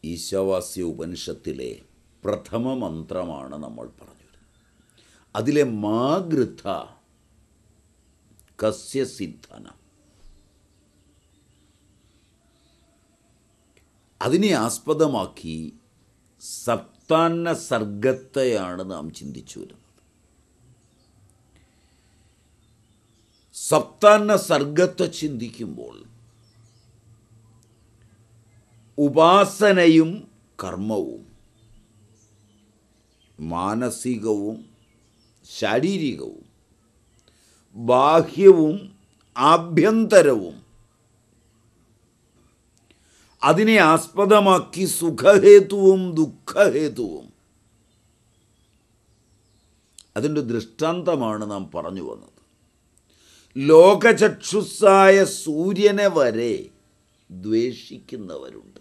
ഈശാവാസ്യ ഉപനിഷത്തിലെ പ്രഥമ മന്ത്രമാണ് നമ്മൾ പറഞ്ഞു വരുന്നത് അതിലെ മാഗൃഥ കസ്യ സിദ്ധന അതിനെ ആസ്പദമാക്കി സപ്താന്ന സർഗത്തെയാണ് നാം ചിന്തിച്ചു വരുന്നത് സപ്താന്ന സർഗത്തെ ചിന്തിക്കുമ്പോൾ ഉപാസനയും കർമ്മവും മാനസികവും ശാരീരികവും ബാഹ്യവും ആഭ്യന്തരവും അതിനെ ആസ്പദമാക്കി സുഖഹേതുവും ദുഃഖഹേതുവും അതിൻ്റെ ദൃഷ്ടാന്തമാണ് നാം പറഞ്ഞു വന്നത് ലോകചക്ഷുസ്സായ സൂര്യനെ വരെ ദ്വേഷിക്കുന്നവരുണ്ട്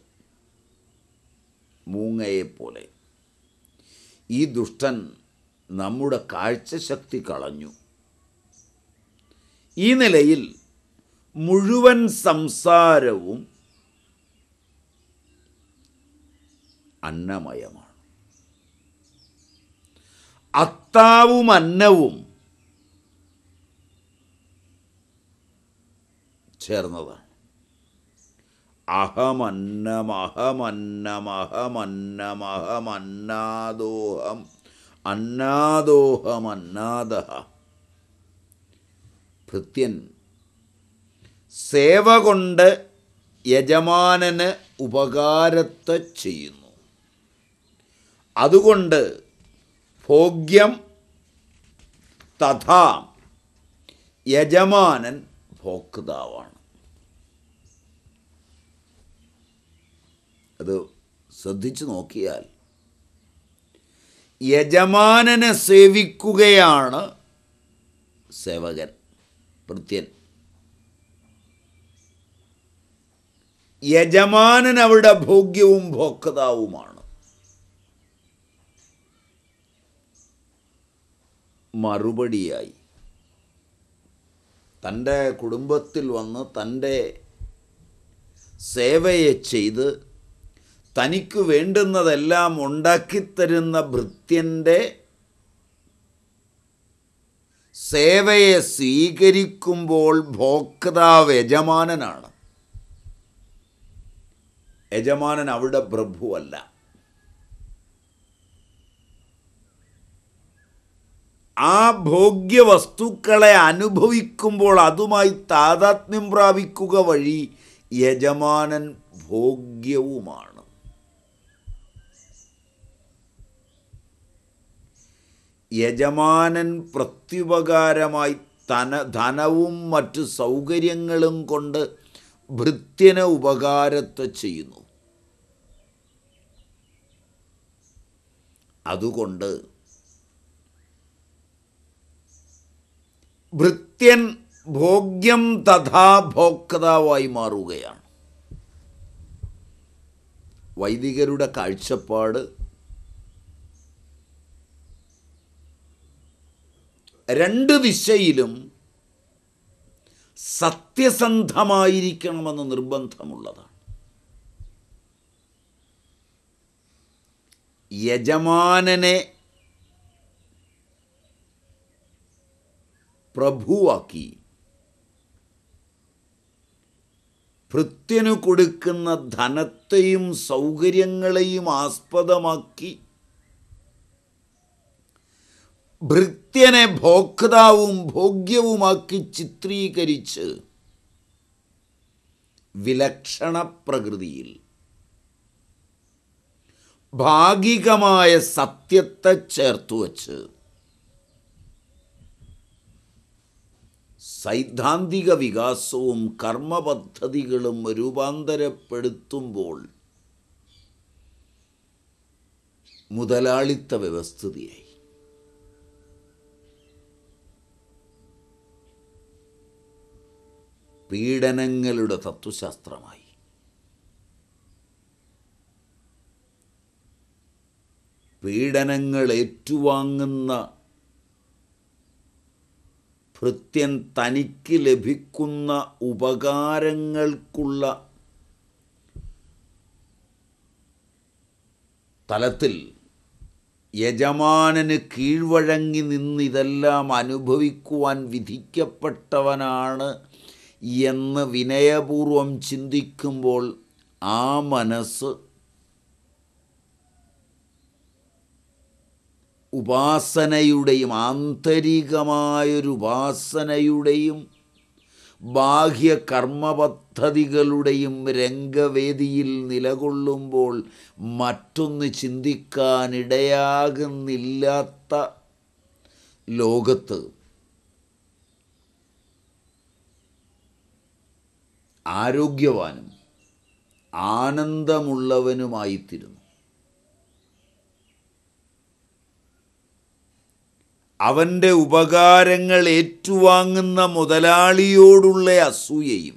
മൂങ്ങയെപ്പോലെ ഈ ദുഷ്ടൻ നമ്മുടെ കാഴ്ചശക്തി കളഞ്ഞു ഈ നിലയിൽ മുഴുവൻ സംസാരവും അന്നമയമാണ് അത്താവും അന്നവും ചേർന്നതാണ് അഹമന്നമഹമന്നമഹമന്നമഹമന്നാദോഹം അന്നാദോഹമന്നാദ ഭൃത്യൻ സേവ കൊണ്ട് യജമാനന് ഉപകാരത്തെ ചെയ്യുന്നു അതുകൊണ്ട് ഭോഗ്യം തഥാ യജമാനൻ ഭോക്താവാണ് അത് ശ്രദ്ധിച്ചു നോക്കിയാൽ യജമാനനെ സേവിക്കുകയാണ് സേവകൻ ഭൃത്യൻ യജമാനൻ അവിടെ ഭോഗ്യവും ഭോക്താവുമാണ് മറുപടിയായി തൻ്റെ കുടുംബത്തിൽ വന്ന് തൻ്റെ സേവയെ ചെയ്ത് തനിക്ക് വേണ്ടുന്നതെല്ലാം ഉണ്ടാക്കിത്തരുന്ന ഭൃത്യൻ്റെ സേവയെ സ്വീകരിക്കുമ്പോൾ ഭോക്താവ് യജമാനനാണ് യജമാനൻ അവിടെ പ്രഭുവല്ല ആ ഭോഗ്യ വസ്തുക്കളെ അനുഭവിക്കുമ്പോൾ അതുമായി താതാത്മ്യം പ്രാപിക്കുക വഴി യജമാനൻ ഭോഗ്യവുമാണ് യജമാനൻ പ്രത്യുപകാരമായി ധന ധനവും മറ്റു സൗകര്യങ്ങളും കൊണ്ട് ഭൃത്യന് ഉപകാരത്തെ ചെയ്യുന്നു അതുകൊണ്ട് ഭൃത്യൻ ഭോഗ്യം തഥാ ഭോക്താവായി മാറുകയാണ് വൈദികരുടെ കാഴ്ചപ്പാട് രണ്ട് ദിശയിലും സത്യസന്ധമായിരിക്കണമെന്ന് നിർബന്ധമുള്ളതാണ് യജമാനനെ പ്രഭുവാക്കി ഭൃത്യനു കൊടുക്കുന്ന ധനത്തെയും സൗകര്യങ്ങളെയും ആസ്പദമാക്കി ഭൃത്യനെ ഭോക്താവും ഭോഗ്യവുമാക്കി ചിത്രീകരിച്ച് വിലക്ഷണ പ്രകൃതിയിൽ ഭാഗികമായ സത്യത്തെ ചേർത്തു വച്ച് സൈദ്ധാന്തിക വികാസവും കർമ്മപദ്ധതികളും രൂപാന്തരപ്പെടുത്തുമ്പോൾ മുതലാളിത്ത വ്യവസ്ഥിതിയായി പീഡനങ്ങളുടെ തത്വശാസ്ത്രമായി പീഡനങ്ങൾ ഏറ്റുവാങ്ങുന്ന ഭൃത്യൻ തനിക്ക് ലഭിക്കുന്ന ഉപകാരങ്ങൾക്കുള്ള തലത്തിൽ യജമാനന് കീഴ്വഴങ്ങി നിന്ന് ഇതെല്ലാം അനുഭവിക്കുവാൻ വിധിക്കപ്പെട്ടവനാണ് എന്ന് വിനയപൂർവം ചിന്തിക്കുമ്പോൾ ആ മനസ്സ് ഉപാസനയുടെയും ആന്തരികമായൊരു ഉപാസനയുടെയും ബാഹ്യ കർമ്മപദ്ധതികളുടെയും രംഗവേദിയിൽ നിലകൊള്ളുമ്പോൾ മറ്റൊന്ന് ചിന്തിക്കാനിടയാകുന്നില്ലാത്ത ലോകത്ത് ആരോഗ്യവാനും ആനന്ദമുള്ളവനുമായിത്തീരുന്നു അവൻ്റെ ഉപകാരങ്ങൾ ഏറ്റുവാങ്ങുന്ന മുതലാളിയോടുള്ള അസൂയയും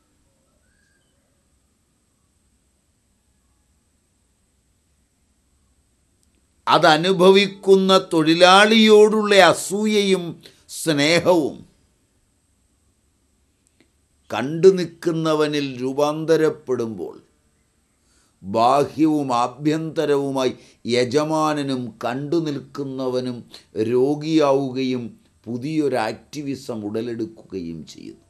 അതനുഭവിക്കുന്ന തൊഴിലാളിയോടുള്ള അസൂയയും സ്നേഹവും കണ്ടു നിൽക്കുന്നവനിൽ രൂപാന്തരപ്പെടുമ്പോൾ ബാഹ്യവും ആഭ്യന്തരവുമായി യജമാനനും കണ്ടു നിൽക്കുന്നവനും രോഗിയാവുകയും പുതിയൊരു ആക്ടിവിസം ഉടലെടുക്കുകയും ചെയ്യുന്നു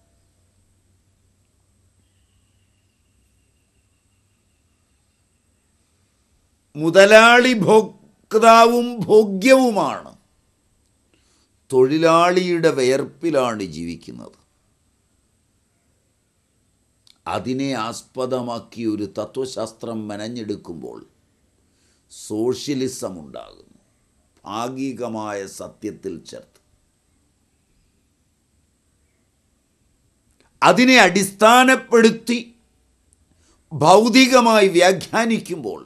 മുതലാളി ഭോക്താവും ഭോഗ്യവുമാണ് തൊഴിലാളിയുടെ വിയർപ്പിലാണ് ജീവിക്കുന്നത് അതിനെ ആസ്പദമാക്കി ഒരു തത്വശാസ്ത്രം മെനഞ്ഞെടുക്കുമ്പോൾ സോഷ്യലിസം ഉണ്ടാകുന്നു ഭാഗികമായ സത്യത്തിൽ ചേർത്ത് അതിനെ അടിസ്ഥാനപ്പെടുത്തി ഭൗതികമായി വ്യാഖ്യാനിക്കുമ്പോൾ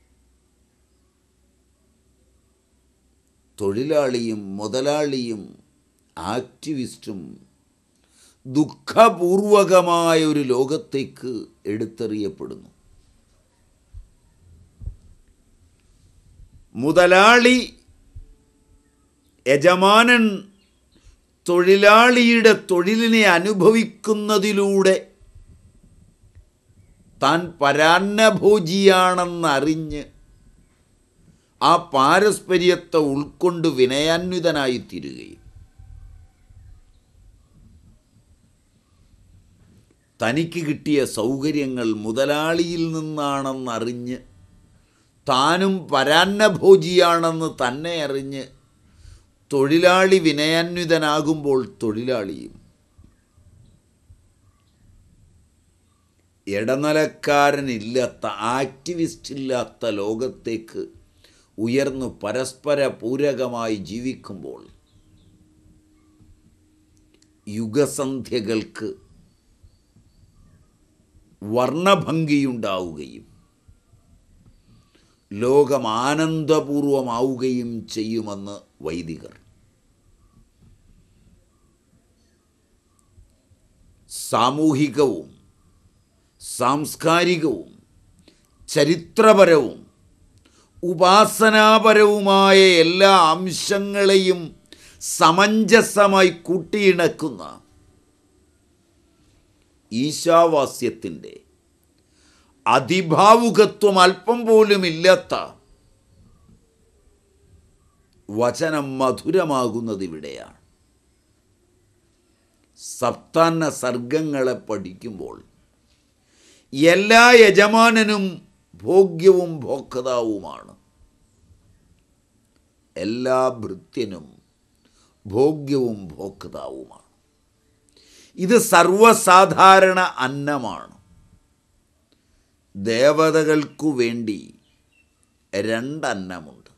തൊഴിലാളിയും മുതലാളിയും ആക്ടിവിസ്റ്റും ദുഃഖപൂർവകമായ ഒരു ലോകത്തേക്ക് എടുത്തെറിയപ്പെടുന്നു മുതലാളി യജമാനൻ തൊഴിലാളിയുടെ തൊഴിലിനെ അനുഭവിക്കുന്നതിലൂടെ താൻ പരാന്നഭോജിയാണെന്നറിഞ്ഞ് ആ പാരസ്പര്യത്തെ ഉൾക്കൊണ്ട് വിനയാന്വിതനായിത്തീരുകയും തനിക്ക് കിട്ടിയ സൗകര്യങ്ങൾ മുതലാളിയിൽ നിന്നാണെന്നറിഞ്ഞ് താനും പരാന്നഭോജിയാണെന്ന് തന്നെ അറിഞ്ഞ് തൊഴിലാളി വിനയാന്വിതനാകുമ്പോൾ തൊഴിലാളിയും ഇടനിലക്കാരനില്ലാത്ത ആക്ടിവിസ്റ്റ് ഇല്ലാത്ത ലോകത്തേക്ക് ഉയർന്നു പരസ്പര പൂരകമായി ജീവിക്കുമ്പോൾ യുഗസന്ധ്യകൾക്ക് വർണ്ണഭംഗിയുണ്ടാവുകയും ലോകം ആനന്ദപൂർവമാവുകയും ചെയ്യുമെന്ന് വൈദികർ സാമൂഹികവും സാംസ്കാരികവും ചരിത്രപരവും ഉപാസനാപരവുമായ എല്ലാ അംശങ്ങളെയും സമഞ്ജസമായി കൂട്ടിയിണക്കുന്ന ഈശാവാസ്യത്തിൻ്റെ അതിഭാവുകത്വം അല്പം പോലും ഇല്ലാത്ത വചനം മധുരമാകുന്നത് ഇവിടെയാണ് സപ്താന്ന സർഗങ്ങളെ പഠിക്കുമ്പോൾ എല്ലാ യജമാനനും ഭോഗ്യവും ഭോക്താവുമാണ് എല്ലാ ഭൃത്യനും ഭോഗ്യവും ഭോക്താവുമാണ് ഇത് സർവസാധാരണ അന്നമാണ് ദേവതകൾക്കു വേണ്ടി രണ്ടന്നമുണ്ട്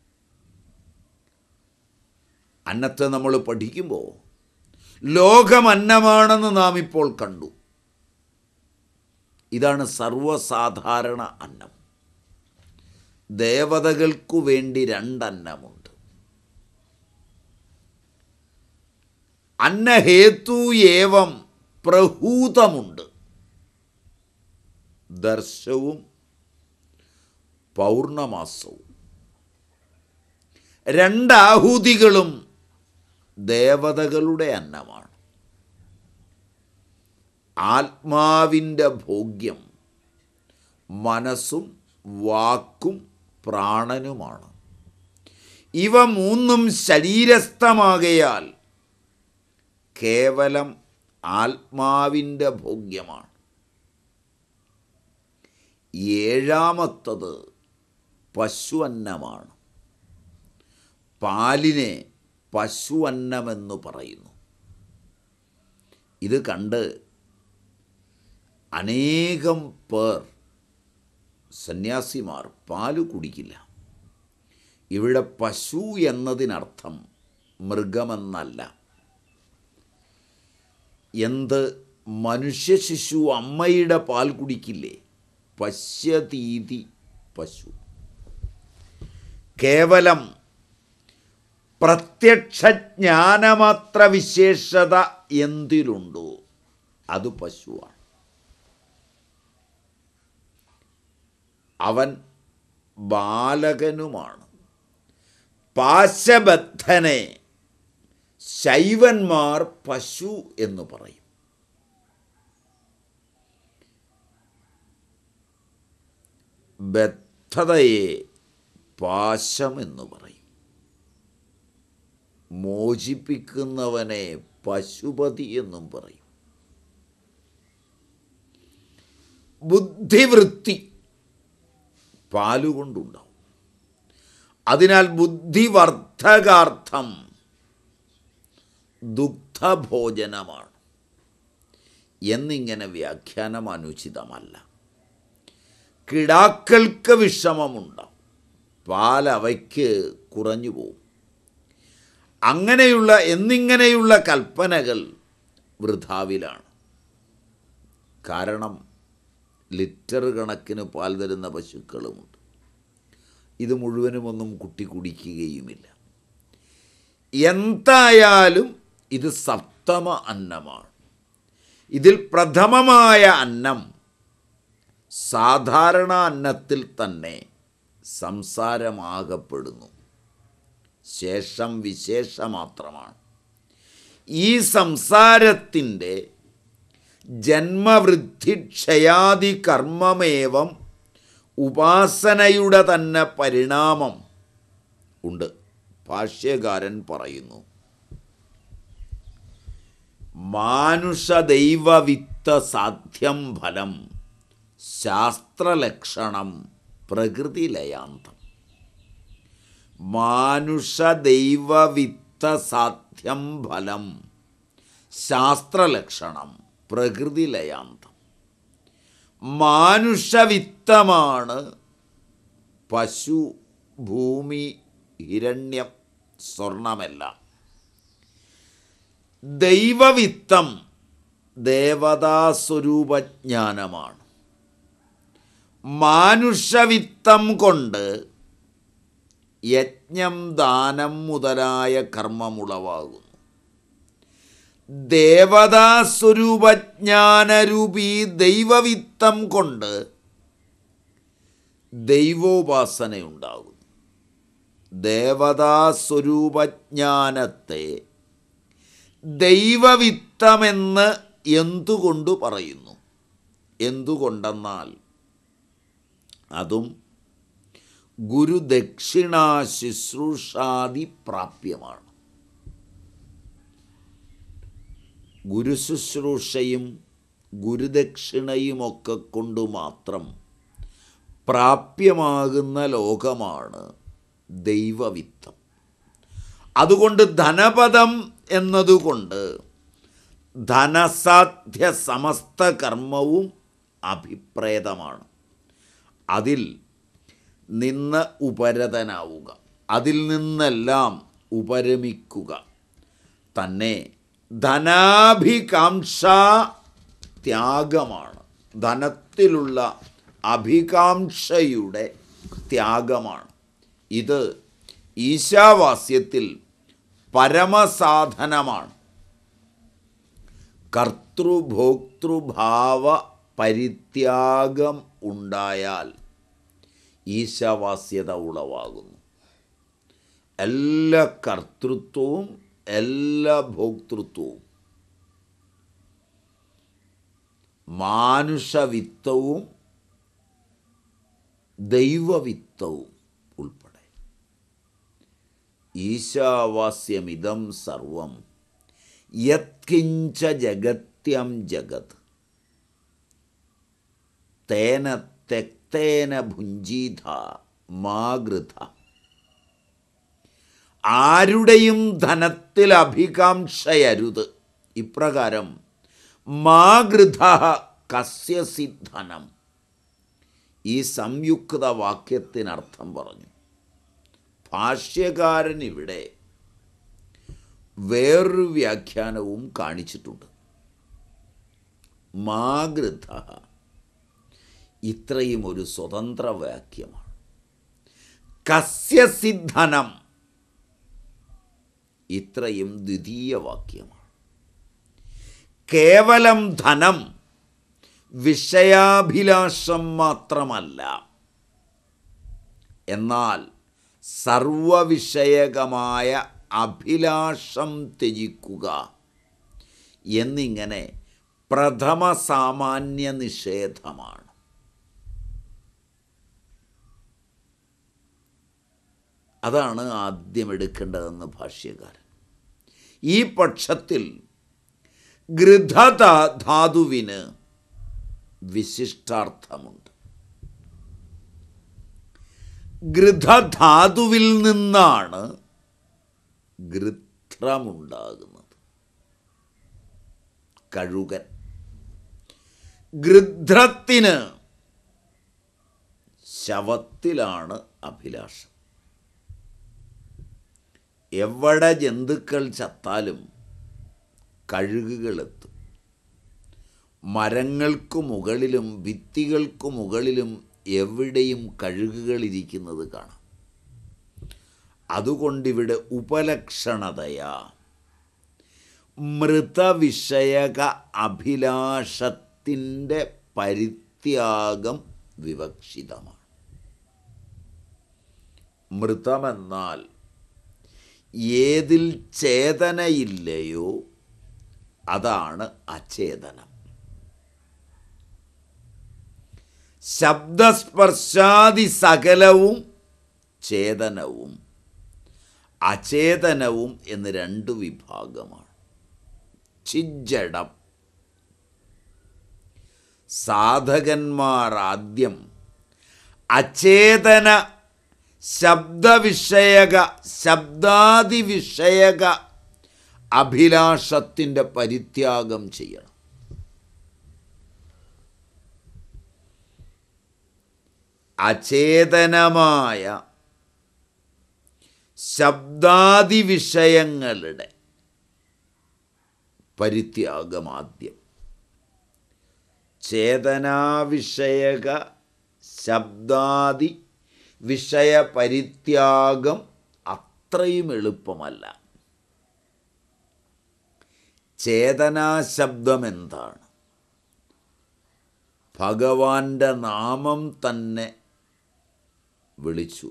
അന്നത്തെ നമ്മൾ പഠിക്കുമ്പോൾ ലോകമന്നമാണെന്ന് നാം ഇപ്പോൾ കണ്ടു ഇതാണ് സർവസാധാരണ അന്നം ദേവതകൾക്കു വേണ്ടി രണ്ടന്നമുണ്ട് അന്നഹേതു ഏവം പ്രഹൂതമുണ്ട് ദർശവും പൗർണമാസവും രണ്ടാഹൂതികളും ദേവതകളുടെ അന്നമാണ് ആത്മാവിൻ്റെ ഭോഗ്യം മനസ്സും വാക്കും പ്രാണനുമാണ് ഇവ മൂന്നും ശരീരസ്ഥമാകയാൽ കേവലം ആത്മാവിൻ്റെ ഭോഗ്യമാണ് ഏഴാമത്തത് പശുവന്നമാണ് പാലിനെ പശുവന്നമെന്ന് പറയുന്നു ഇത് കണ്ട് അനേകം പേർ സന്യാസിമാർ പാല് കുടിക്കില്ല ഇവിടെ പശു എന്നതിനർത്ഥം മൃഗമെന്നല്ല എന്ത് മനുഷ്യ ശിശു അമ്മയുടെ പാൽ കുടിക്കില്ലേ പശ്യതീതി പശു കേവലം പ്രത്യക്ഷജ്ഞാനമാത്ര വിശേഷത എന്തിലുണ്ടോ അത് പശുവാണ് അവൻ ബാലകനുമാണ് പാശബദ്ധനെ ശൈവന്മാർ പശു എന്ന് പറയും ബദ്ധതയെ പാശം എന്ന് പറയും മോചിപ്പിക്കുന്നവനെ പശുപതി എന്നും പറയും ബുദ്ധിവൃത്തി പാലുകൊണ്ടുണ്ടാവും അതിനാൽ ബുദ്ധിവർദ്ധകാർത്ഥം ദുഗ്ധഭോജനമാണ് എന്നിങ്ങനെ വ്യാഖ്യാനം അനുചിതമല്ല കിടാക്കൾക്ക് വിഷമമുണ്ടാവും പാൽ അവയ്ക്ക് കുറഞ്ഞു പോവും അങ്ങനെയുള്ള എന്നിങ്ങനെയുള്ള കൽപ്പനകൾ വൃഥാവിലാണ് കാരണം ലിറ്റർ കണക്കിന് പാൽ തരുന്ന പശുക്കളുമുണ്ട് ഇത് മുഴുവനുമൊന്നും കുട്ടി കുടിക്കുകയുമില്ല എന്തായാലും ഇത് സപ്തമ അന്നമാണ് ഇതിൽ പ്രഥമമായ അന്നം സാധാരണ അന്നത്തിൽ തന്നെ സംസാരമാകപ്പെടുന്നു ശേഷം വിശേഷ മാത്രമാണ് ഈ സംസാരത്തിൻ്റെ ജന്മവൃദ്ധിക്ഷയാദി കർമ്മമേവം ഉപാസനയുടെ തന്നെ പരിണാമം ഉണ്ട് ഭാഷ്യകാരൻ പറയുന്നു മാനുഷദൈവവിത്ത സാധ്യം ഫലം ശാസ്ത്രലക്ഷണം പ്രകൃതിലയാന്തം മാനുഷദൈവവിത്ത സാധ്യം ഫലം ശാസ്ത്രലക്ഷണം പ്രകൃതിലയാന്തം മാനുഷവിത്തമാണ് പശു ഭൂമി ഹിരണ്യം സ്വർണമെല്ലാം ദൈവവിത്തം ദേവതാസ്വരൂപജ്ഞാനമാണ് മാനുഷവിത്തം കൊണ്ട് യജ്ഞം ദാനം മുതലായ കർമ്മമുളവാകുന്നു ദേവതാസ്വരൂപജ്ഞാനരൂപി ദൈവവിത്തം കൊണ്ട് ദൈവോപാസനയുണ്ടാകുന്നു ദേവതാസ്വരൂപജ്ഞാനത്തെ ദൈവവിത്തമെന്ന് എന്തുകൊണ്ട് പറയുന്നു എന്തുകൊണ്ടെന്നാൽ അതും ഗുരുദക്ഷിണാ ശുശ്രൂഷാദി പ്രാപ്യമാണ് ഗുരുശുശ്രൂഷയും ഗുരുദക്ഷിണയുമൊക്കെ കൊണ്ട് മാത്രം പ്രാപ്യമാകുന്ന ലോകമാണ് ദൈവവിത്തം അതുകൊണ്ട് ധനപദം എന്നതുകൊണ്ട് ധനസാധ്യ സമസ്ത കർമ്മവും അഭിപ്രേതമാണ് അതിൽ നിന്ന് ഉപരതനാവുക അതിൽ നിന്നെല്ലാം ഉപരമിക്കുക തന്നെ ധനാഭികാംക്ഷ ത്യാഗമാണ് ധനത്തിലുള്ള അഭികാംക്ഷയുടെ ത്യാഗമാണ് ഇത് ഈശാവാസ്യത്തിൽ പരമസാധനമാണ് കർത്തൃഭോക്തൃഭാവ പരിത്യാഗം ഉണ്ടായാൽ ഈശാവാസ്യത ഉളവാകുന്നു എല്ലാ കർത്തൃത്വവും എല്ലാ ഭോക്തൃത്വവും മാനുഷവിത്തവും ദൈവവിത്തവും ഉൾപ്പെടെ ഈശാവാസ്യമിതം സർവം യത്കിഞ്ച ജഗത്യം ജഗത് തേന തെക്തേന ഭുഞ്ചീത മാഗൃത ആരുടെയും ധനത്തിൽ അഭികാംക്ഷയരുത് ഇപ്രകാരം മാഗൃത കസ്യസി ധനം ഈ സംയുക്ത വാക്യത്തിനർത്ഥം പറഞ്ഞു ഭാഷ്യകാരൻ ഇവിടെ വേറൊരു വ്യാഖ്യാനവും കാണിച്ചിട്ടുണ്ട് മാഗൃത ഇത്രയും ഒരു സ്വതന്ത്ര വാക്യമാണ് കസ്യസിദ്ധനം ഇത്രയും ദ്വിതീയ വാക്യമാണ് കേവലം ധനം വിഷയാഭിലാഷം മാത്രമല്ല എന്നാൽ സർവവിഷയകമായ അഭിലാഷം ത്യജിക്കുക എന്നിങ്ങനെ പ്രഥമ സാമാന്യ നിഷേധമാണ് അതാണ് ആദ്യം എടുക്കേണ്ടതെന്ന് ഭാഷ്യകാരൻ ഈ പക്ഷത്തിൽ ഗൃധത ധാതുവിന് വിശിഷ്ടാർത്ഥമുണ്ട് ഗൃധധാതുവിൽ നിന്നാണ് ഗൃത്രമുണ്ടാകുന്നത് കഴുകൻ ഗൃധ്രത്തിന് ശവത്തിലാണ് അഭിലാഷം എവിടെ ജന്തുക്കൾ ചത്താലും കഴുകുകളെത്തും മരങ്ങൾക്കു മുകളിലും ഭിത്തികൾക്കു മുകളിലും എവിടെയും കഴുകുകളിരിക്കുന്നത് കാണാം അതുകൊണ്ടിവിടെ ഉപലക്ഷണതയാ മൃതവിഷയക അഭിലാഷത്തിൻ്റെ പരിത്യാഗം വിവക്ഷിതമാണ് മൃതമെന്നാൽ ഏതിൽ ചേതനയില്ലയോ അതാണ് അചേതനം ശബ്ദസ്പർശാദി സകലവും ചേതനവും അചേതനവും എന്ന് രണ്ട് വിഭാഗമാണ് ചിജ്ജടം സാധകന്മാർ ആദ്യം അചേതന ശബ്ദവിഷയക ശബ്ദാദിവിഷയക അഭിലാഷത്തിൻ്റെ പരിത്യാഗം ചെയ്യണം അചേതനമായ ശബ്ദാദിവിഷയങ്ങളുടെ പരിത്യാഗം ആദ്യം ചേതനാവിഷയക ശബ്ദാദി വിഷയപരിത്യാഗം അത്രയും എളുപ്പമല്ല ചേതനാശബ്ദം എന്താണ് ഭഗവാന്റെ നാമം തന്നെ വിളിച്ചു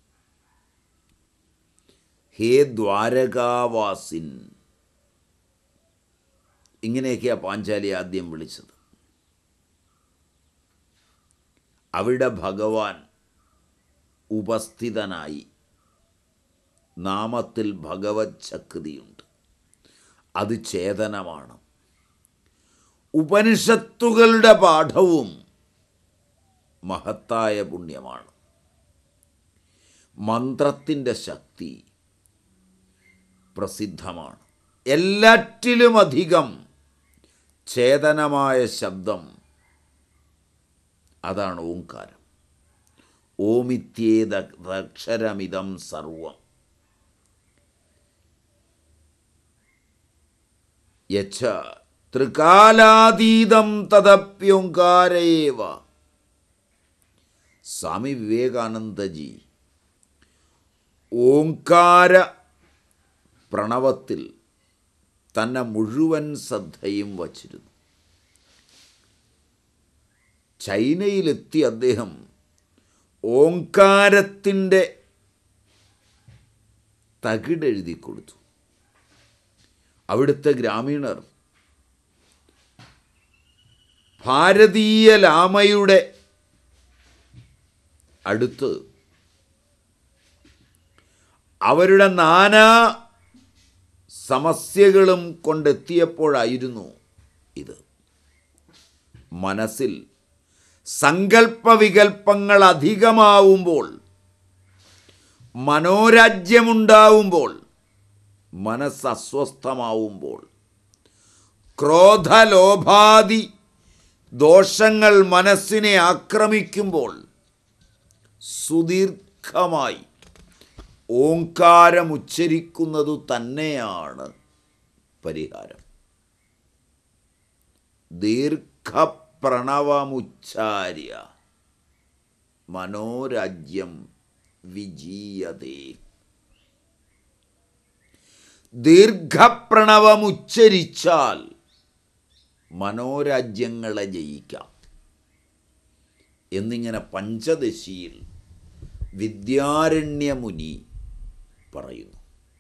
ഹേ ദ്വാരകാവാസിൻ ഇങ്ങനെയൊക്കെയാണ് പാഞ്ചാലി ആദ്യം വിളിച്ചത് അവിടെ ഭഗവാൻ ഉപസ്ഥിതനായി നാമത്തിൽ ഭഗവത് ശക്തിയുണ്ട് അത് ചേതനമാണ് ഉപനിഷത്തുകളുടെ പാഠവും മഹത്തായ പുണ്യമാണ് മന്ത്രത്തിൻ്റെ ശക്തി പ്രസിദ്ധമാണ് എല്ലാറ്റിലുമധികം ചേതനമായ ശബ്ദം അതാണ് ഓംകാരം ഓമിത്യേതക്ഷരമിതം സർവം യച്ഛ ത്രികാലാതീതം തദപ്യോങ്കാരേവ സ്വാമി വിവേകാനന്ദജി ഓങ്കാര പ്രണവത്തിൽ തന്നെ മുഴുവൻ ശ്രദ്ധയും വച്ചിരുന്നു ചൈനയിലെത്തി അദ്ദേഹം ഓങ്കാരത്തിൻ്റെ തകിടെഴുതി കൊടുത്തു അവിടുത്തെ ഗ്രാമീണർ ഭാരതീയ ലാമയുടെ അടുത്ത് അവരുടെ നാനാ സമസ്യകളും കൊണ്ടെത്തിയപ്പോഴായിരുന്നു ഇത് മനസ്സിൽ സങ്കല്പവികൽപ്പങ്ങൾ അധികമാവുമ്പോൾ മനോരാജ്യമുണ്ടാവുമ്പോൾ മനസ്സ് അസ്വസ്ഥമാവുമ്പോൾ ക്രോധലോഭാദി ദോഷങ്ങൾ മനസ്സിനെ ആക്രമിക്കുമ്പോൾ സുദീർഘമായി ഓങ്കാരം ഉച്ചരിക്കുന്നതു തന്നെയാണ് പരിഹാരം ദീർഘപ്രണവമുച്ചാര്യ മനോരാജ്യം വിജീയതേ ദീർഘപ്രണവമുച്ചരിച്ചാൽ മനോരാജ്യങ്ങളെ ജയിക്കാം എന്നിങ്ങനെ പഞ്ചദശിയിൽ വിദ്യാരണ്യമുനി പറയുന്നു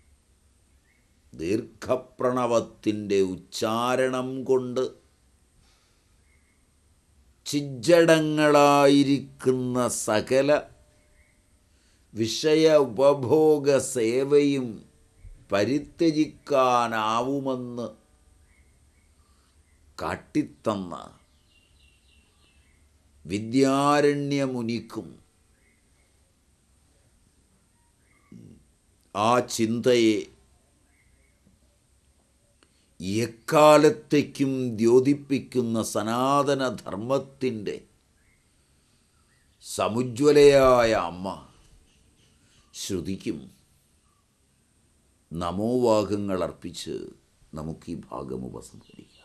ദീർഘപ്രണവത്തിൻ്റെ ഉച്ചാരണം കൊണ്ട് ചിജ്ജടങ്ങളായിരിക്കുന്ന സകല വിഷയ ഉപഭോഗ സേവയും പരിത്യജിക്കാനാവുമെന്ന് കാട്ടിത്തന്ന വിദ്യാരണ്യമുനിക്കും ആ ചിന്തയെ എക്കാലത്തേക്കും ദ്യോതിപ്പിക്കുന്ന സനാതനധർമ്മത്തിൻ്റെ സമുജ്വലയായ അമ്മ ശ്രുതിക്കും നമോവാഹങ്ങൾ അർപ്പിച്ച് നമുക്ക് ഈ ഭാഗം ഉപസംഹരിക്കാം